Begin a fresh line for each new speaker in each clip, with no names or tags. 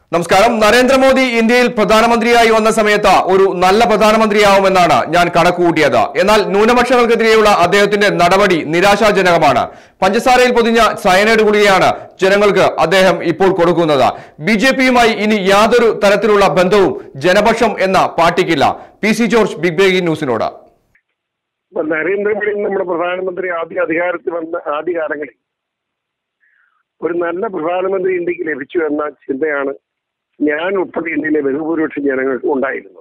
നമസ്കാരം നരേന്ദ്രമോദി ഇന്ത്യയിൽ പ്രധാനമന്ത്രിയായി വന്ന സമയത്ത് ഒരു നല്ല പ്രധാനമന്ത്രിയാവുമെന്നാണ് ഞാൻ കണക്കുകൂട്ടിയത് എന്നാൽ ന്യൂനപക്ഷങ്ങൾക്കെതിരെയുള്ള അദ്ദേഹത്തിന്റെ നടപടി നിരാശാജനകമാണ് പഞ്ചസാരയിൽ പൊതിഞ്ഞ സയനൈഡ് ഗുളികയാണ് ജനങ്ങൾക്ക് അദ്ദേഹം ഇപ്പോൾ കൊടുക്കുന്നത് ബി ജെ പിയുമായി ഇനി യാതൊരു തരത്തിലുള്ള ബന്ധവും ജനപക്ഷം എന്ന പാർട്ടിക്കില്ല P C George big breaking ന്യൂസിനോട്
ഇപ്പൊ നരേന്ദ്രമോദി നമ്മുടെ പ്രധാനമന്ത്രി ആദ്യ അധികാരത്തിൽ വന്ന ആദ്യ കാലങ്ങളിൽ ഒരു നല്ല പ്രധാനമന്ത്രി ഇന്ത്യക്ക് ലഭിച്ചു എന്ന ചിന്തയാണ് ഞാൻ ഉൾപ്പെടെ ഇന്ത്യയിലെ ബഹുഭൂരിപക്ഷം ജനങ്ങൾക്ക് ഉണ്ടായിരുന്നത്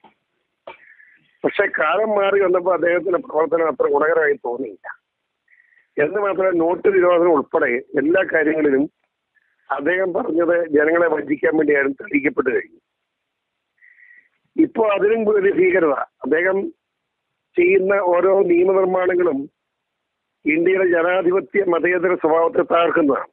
പക്ഷെ കാലം മാറി വന്നപ്പോൾ അദ്ദേഹത്തിന്റെ പ്രവർത്തനം അത്ര ഗുണകരമായി തോന്നിയില്ല എന്ന് മാത്രമല്ല നോട്ട് നിരോധനം ഉൾപ്പെടെ എല്ലാ കാര്യങ്ങളിലും അദ്ദേഹം പറഞ്ഞത് ജനങ്ങളെ വഞ്ചിക്കാൻ വേണ്ടിയായിരുന്നു തെളിയിക്കപ്പെട്ടു കഴിഞ്ഞു ഇപ്പോൾ അതിനും ഒരു ഭീകരത അദ്ദേഹം ചെയ്യുന്ന ഓരോ നിയമനിർമ്മാണങ്ങളും ഇന്ത്യയുടെ ജനാധിപത്യ മതേതര സ്വഭാവത്തെ തകർക്കുന്നതാണ്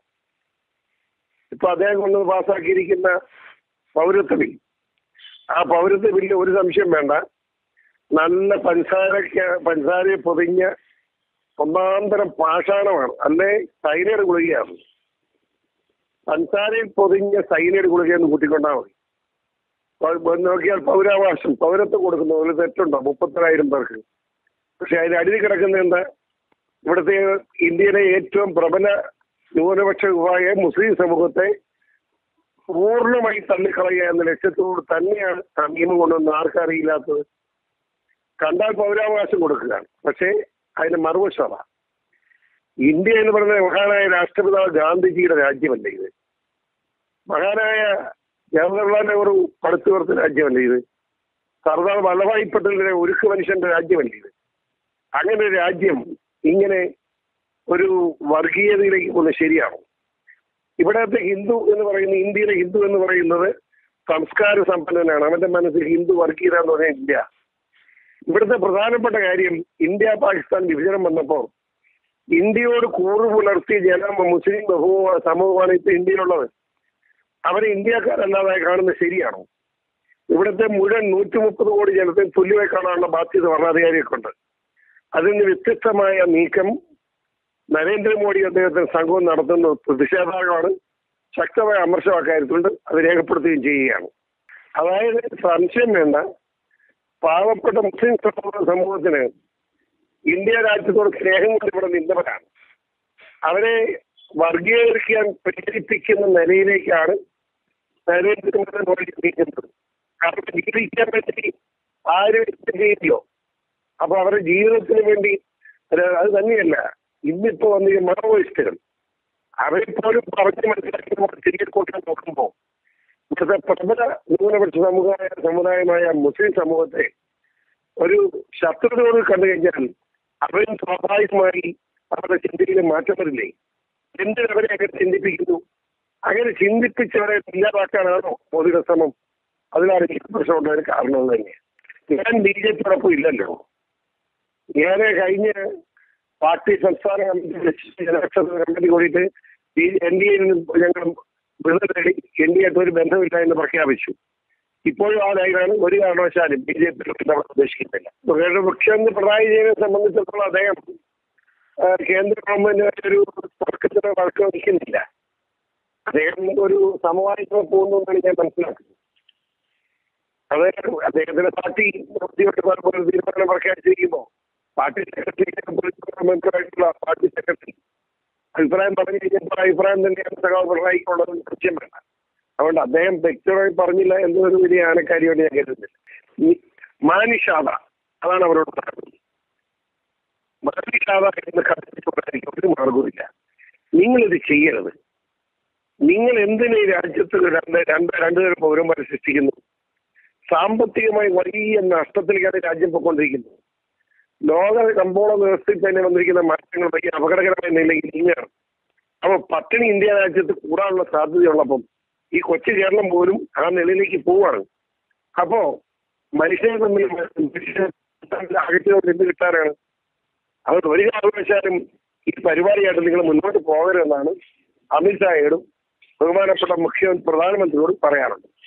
ഇപ്പൊ അദ്ദേഹം കൊണ്ട് പാസ്സാക്കിയിരിക്കുന്ന പൗരത്വ ബിൽ ആ പൗരത്വ ബില്ല് ഒരു സംശയം വേണ്ട നല്ല പഞ്ചസാരയ്ക്ക് പഞ്ചസാരയെ പൊതിഞ്ഞ ഒന്നാന്തരം പാഷാണമാണ് അല്ലെ സൈനയുടെ ഗുളികയാണ് പഞ്ചസാരയിൽ പൊതിഞ്ഞ സൈനയുടെ ഗുളികയെന്ന് കൂട്ടിക്കൊണ്ടാൽ മതി പ- നോക്കിയാൽ പൗരാവകാശം പൗരത്വം കൊടുക്കുന്ന ഒരു തെറ്റുണ്ടോ മുപ്പത്തിരായിരം പേർക്ക് പക്ഷെ അതിന് അടിയിൽ കിടക്കുന്ന എന്താ ഇവിടുത്തെ ഇന്ത്യയിലെ ഏറ്റവും പ്രബല ന്യൂനപക്ഷ വിഭാഗം മുസ്ലിം സമൂഹത്തെ പൂർണ്ണമായി തള്ളിക്കളയുക എന്ന ലക്ഷ്യത്തോട് തന്നെയാണ് ആ നിയമം കൊണ്ടുവന്ന് ആർക്കറിയില്ലാത്തത് കണ്ടാൽ പൗരാവകാശം കൊടുക്കുകയാണ് പക്ഷേ അതിന്റെ മറുവശം അതാ ഇന്ത്യ എന്ന് പറയുന്ന മഹാനായ രാഷ്ട്രപിതാവ് ഗാന്ധിജിയുടെ രാജ്യമല്ല ഇത് മഹാനായ ജവഹർലാൽ നെഹ്റു പടുത്തുയർത്ത രാജ്യമല്ല ഇത് സർദാർ വല്ലഭായ് പട്ടേലിന്റെ ഒരുക്ക് മനുഷ്യന്റെ രാജ്യമല്ല ഇത് അങ്ങനെ ഒരു രാജ്യം ഇങ്ങനെ ഒരു വർഗീയതയിലേക്ക് പോകുന്നത് ശരിയാണോ ഇവിടത്തെ ഹിന്ദു എന്ന് പറയുന്ന ഇന്ത്യയിലെ ഹിന്ദു എന്ന് പറയുന്നത് സംസ്കാര സമ്പന്നനാണ് അവന്റെ മനസ്സിൽ ഹിന്ദു വർഗീയത എന്ന് പറഞ്ഞാൽ ഇല്ല ഇവിടുത്തെ പ്രധാനപ്പെട്ട കാര്യം ഇന്ത്യ പാകിസ്ഥാൻ വിഭജനം വന്നപ്പോൾ ഇന്ത്യയോട് കൂറ് പുലർത്തിയ ജനം മുസ്ലിം ബഹു സമൂഹമാണ് ഇപ്പൊ ഇന്ത്യയിലുള്ളത് അവരെ ഇന്ത്യക്കാരല്ലാതായി കാണുന്നത് ശരിയാണോ ഇവിടുത്തെ മുഴുവൻ നൂറ്റി മുപ്പത് കോടി ജനത്തെ തുല്യമായി കാണാനുള്ള ബാധ്യത ഭരണാധികാരിയൊക്കെ ഉണ്ട് അതിൽ നിന്ന് വ്യത്യസ്തമായ നീക്കം നരേന്ദ്രമോദി അദ്ദേഹത്തിന് സംഘവും നടത്തുന്ന പ്രതിഷേധാർഹമാണ് ശക്തമായ അമർഷം അക്കാര്യത്തിലുണ്ട് അത് രേഖപ്പെടുത്തുകയും ചെയ്യുകയാണ് അതായത് സംശയം വേണ്ട പാവപ്പെട്ട മുസ്ലിം സമൂഹ സമൂഹത്തിന് ഇന്ത്യ രാജ്യത്തോട് സ്നേഹം കൊണ്ട് ഇവിടെ നിന്നവരാണ് അവരെ വർഗീകരിക്കാൻ പ്രേരിപ്പിക്കുന്ന നിലയിലേക്കാണ് നരേന്ദ്രമോദി നീക്കുന്നത് അവർക്ക് ജീവിക്കാൻ വേണ്ടി ആരും ചെയ്യോ അപ്പൊ അവരുടെ ജീവിതത്തിന് വേണ്ടി അത് അത് തന്നെയല്ല ഇന്നിപ്പോ വന്ന ഈ മാവോയിസ്റ്റുകൾ അവരെ പോലും പറഞ്ഞു മനസ്സിലാക്കി നമ്മൾ തിരികെ കൊണ്ടുവരാൻ നോക്കുമ്പോൾ ഇവിടുത്തെ പ്രബല ന്യൂനപക്ഷ സമുദായ സമുദായമായ മുസ്ലിം സമൂഹത്തെ ഒരു ശത്രുതയോട് കണ്ടു കഴിഞ്ഞാൽ അവരും സ്വാഭാവികമായി അവരുടെ ചിന്തയിൽ മാറ്റം വരില്ലേ എന്തിനവരെ അങ്ങനെ ചിന്തിപ്പിക്കുന്നു അങ്ങനെ ചിന്തിപ്പിച്ചവരെ ഇല്ലാതാക്കാനാണോ മോദിയുടെ ശ്രമം അതിലാണ് എനിക്ക് പ്രശ്നമുണ്ടായ കാരണം തന്നെ ഞാൻ ബി ജെ പിയോടൊപ്പം ഇല്ലല്ലോ ഞാൻ കഴിഞ്ഞ പാർട്ടി സംസ്ഥാന കമ്മിറ്റി ജനരക്ഷ കമ്മിറ്റി കൂടിയിട്ട് ഈ എൻ ഡി എയിൽ നിന്ന് ഞങ്ങൾ വിടുതൽ നേടി എൻ ഡി ആയിട്ട് ഒരു ബന്ധമില്ല എന്ന് പ്രഖ്യാപിച്ചു ഇപ്പോഴും ആ ലൈനാണ് ഒരു കാരണവശാലും ബി ജെ പി നമ്മൾ ഉദ്ദേശിക്കുന്നില്ല മുഖ്യമന്ത്രി പിണറായി വിജയനെ സംബന്ധിച്ചിടത്തോളം അദ്ദേഹം ആ, കേന്ദ്ര ഗവൺമെന്റ് ഒരു തർക്കത്തിന് വഴക്ക് വഹിക്കുന്നില്ല അദ്ദേഹം ഒരു സമവായത്തിന് പോകുന്നതെന്നാണ് ഞാൻ മനസ്സിലാക്കുന്നത് അത് അദ്ദേഹത്തിന്റെ പാർട്ടി ഒരു തീരുമാനം പ്രഖ്യാപിച്ചിരിക്കുമ്പോൾ പാർട്ടി സെക്രട്ടറി മെമ്പറായിട്ടുള്ള പാർട്ടി സെക്രട്ടറി അഭിപ്രായം പറഞ്ഞു കഴിഞ്ഞപ്പോൾ അഭിപ്രായം തന്നെയാണ് സഖാവ് പിണറായിക്കുള്ളത് കൃത്യം വേണ്ട അതുകൊണ്ട് അദ്ദേഹം വ്യക്തമായി പറഞ്ഞില്ല എന്നൊരു വലിയ ആനക്കാരിയോട് ഞാൻ കരുതുന്നില്ല ഈ മാനിഷാദ അതാണ് അവരോട് പറയുന്നത് മാനിഷാദ എന്ന് കത്തിച്ചുകൊണ്ടായിരിക്കും ഒരു മാർഗവുമില്ല നിങ്ങളിത് ചെയ്യരുത് നിങ്ങൾ എന്തിന് ഈ രാജ്യത്ത് രണ്ട് രണ്ട് രണ്ടുതരം പൗരന്മാരെ സൃഷ്ടിക്കുന്നു സാമ്പത്തികമായി വലിയ നഷ്ടത്തിലേക്കാണ് രാജ്യം പോയിക്കൊണ്ടിരിക്കുന്നത് ലോക കമ്പോള വ്യവസ്ഥയിൽ തന്നെ വന്നിരിക്കുന്ന മാറ്റങ്ങൾ വലിയ അപകടകരമായ നിലയിൽ നീങ്ങുകയാണ് അപ്പൊ പട്ടിണി ഇന്ത്യ രാജ്യത്ത് കൂടാനുള്ള സാധ്യതയുള്ളപ്പം ഈ കൊച്ചു കേരളം പോലും ആ നിലയിലേക്ക് പോവാണ് അപ്പോ മനുഷ്യരെ തമ്മിൽ അകറ്റിനോട് എന്ത് കിട്ടാനാണ് അതുകൊണ്ട് ഒരു കാരണവശാലും ഈ പരിപാടിയായിട്ട് നിങ്ങൾ മുന്നോട്ട് പോകരുതെന്നാണ് അമിത്ഷായോടും ബഹുമാനപ്പെട്ട മുഖ്യമന്ത്രി പ്രധാനമന്ത്രിയോടും പറയാറുണ്ട്